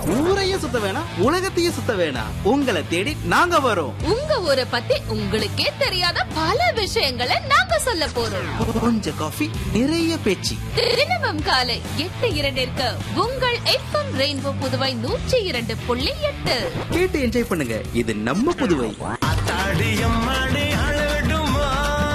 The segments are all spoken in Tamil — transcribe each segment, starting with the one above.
ஊரையே சுத்த வேணாம் உலகத்தையே சுத்த வேணாம் உங்களை தேடி நாங்க வரோம் உங்க ஊரை பத்தி உங்களுக்கே தெரியாத பல விஷயங்களை நாங்க சொல்ல போறோம் கொஞ்சம் காஃபி நிறைய பேச்சு தினமும் காலை எட்டு இரண்டிற்கு உங்கள் எஃப்எம் ரெயின்போ புதுவை நூற்றி இரண்டு புள்ளி எட்டு கேட்டு என்ஜாய் பண்ணுங்க இது நம்ம புதுவை அத்தாடியம்மாடி அழடுமா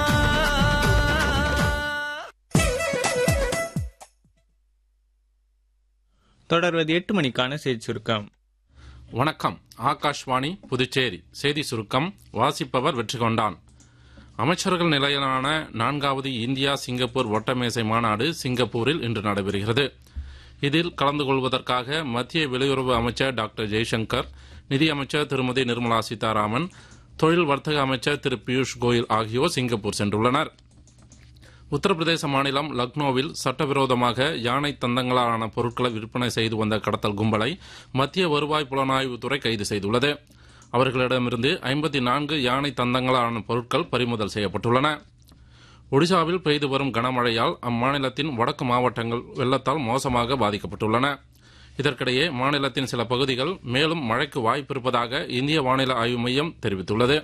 தொடர்வது எட்டு மணிக்கான செய்தி சுருக்கம் வணக்கம் ஆகாஷ்வாணி புதுச்சேரி செய்தி சுருக்கம் வாசிப்பவர் வெற்றி கொண்டான் அமைச்சர்கள் நிலையிலான நான்காவது இந்தியா சிங்கப்பூர் ஒட்டமேசை மாநாடு சிங்கப்பூரில் இன்று நடைபெறுகிறது இதில் கலந்து கொள்வதற்காக மத்திய வெளியுறவு அமைச்சர் டாக்டர் ஜெய்சங்கர் நிதியமைச்சர் திருமதி நிர்மலா சீதாராமன் தொழில் வர்த்தக அமைச்சர் திரு பியூஷ் கோயல் ஆகியோர் சிங்கப்பூர் சென்றுள்ளனர் உத்தரப்பிரதேச மாநிலம் லக்னோவில் சட்டவிரோதமாக யானை தந்தங்களாலான பொருட்களை விற்பனை செய்து வந்த கடத்தல் கும்பலை மத்திய வருவாய் புலனாய்வுத்துறை கைது செய்துள்ளது அவர்களிடமிருந்து ஐம்பத்தி நான்கு யானை தந்தங்களாலான பொருட்கள் பறிமுதல் செய்யப்பட்டுள்ளன ஒடிசாவில் பெய்து வரும் கனமழையால் அம்மாநிலத்தின் வடக்கு மாவட்டங்கள் வெள்ளத்தால் மோசமாக பாதிக்கப்பட்டுள்ளன இதற்கிடையே மாநிலத்தின் சில பகுதிகள் மேலும் மழைக்கு வாய்ப்பிருப்பதாக இந்திய வானிலை ஆய்வு மையம் தெரிவித்துள்ளது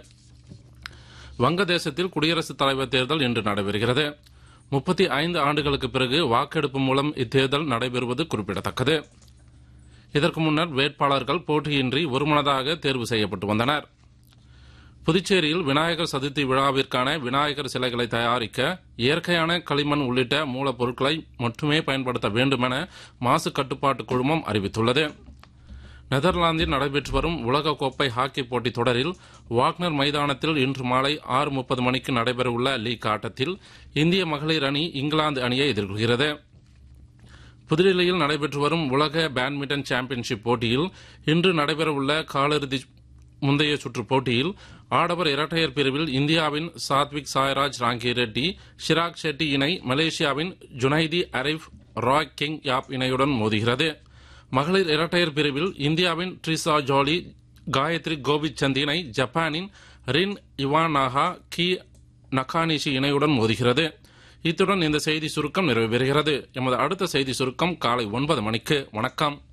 வங்கதேசத்தில் குடியரசுத் தலைவர் தேர்தல் இன்று நடைபெறுகிறது முப்பத்தி ஐந்து ஆண்டுகளுக்கு பிறகு வாக்கெடுப்பு மூலம் இத்தேர்தல் நடைபெறுவது குறிப்பிடத்தக்கது இதற்கு முன்னர் வேட்பாளர்கள் போட்டியின்றி ஒருமனதாக தேர்வு செய்யப்பட்டு வந்தனர் புதுச்சேரியில் விநாயகர் சதுர்த்தி விழாவிற்கான விநாயகர் சிலைகளை தயாரிக்க இயற்கையான களிமண் உள்ளிட்ட மூலப்பொருட்களை மட்டுமே பயன்படுத்த வேண்டுமென மாசு கட்டுப்பாட்டு குழுமம் அறிவித்துள்ளது நெதர்லாந்தில் நடைபெற்று வரும் உலகக்கோப்பை ஹாக்கி போட்டித் தொடரில் வாக்னர் மைதானத்தில் இன்று மாலை ஆறு முப்பது மணிக்கு நடைபெறவுள்ள லீக் ஆட்டத்தில் இந்திய மகளிர் அணி இங்கிலாந்து அணியை எதிர்கொள்கிறது புதுடில்லியில் நடைபெற்று வரும் உலக பேட்மிண்டன் சாம்பியன்ஷிப் போட்டியில் இன்று நடைபெறவுள்ள காலிறுதி முந்தைய சுற்று போட்டியில் ஆடவர் இரட்டையர் பிரிவில் இந்தியாவின் சாத்விக் சாய்ராஜ் ராங்கி ரெட்டி ஷிராக் ஷெட்டி இணை மலேசியாவின் Junaidi Arif Roy King Yap இணையுடன் மோதுகிறது மகளிர் இரட்டையர் பிரிவில் இந்தியாவின் ட்ரிசா ஜோலி காயத்ரி கோபிச்சந்த் இணை ஜப்பானின் ரின் இவானாகா கி நகானிஷி இணையுடன் மோதுகிறது இத்துடன் இந்த செய்தி சுருக்கம் நிறைவு பெறுகிறது எமது அடுத்த செய்தி சுருக்கம் காலை ஒன்பது மணிக்கு வணக்கம்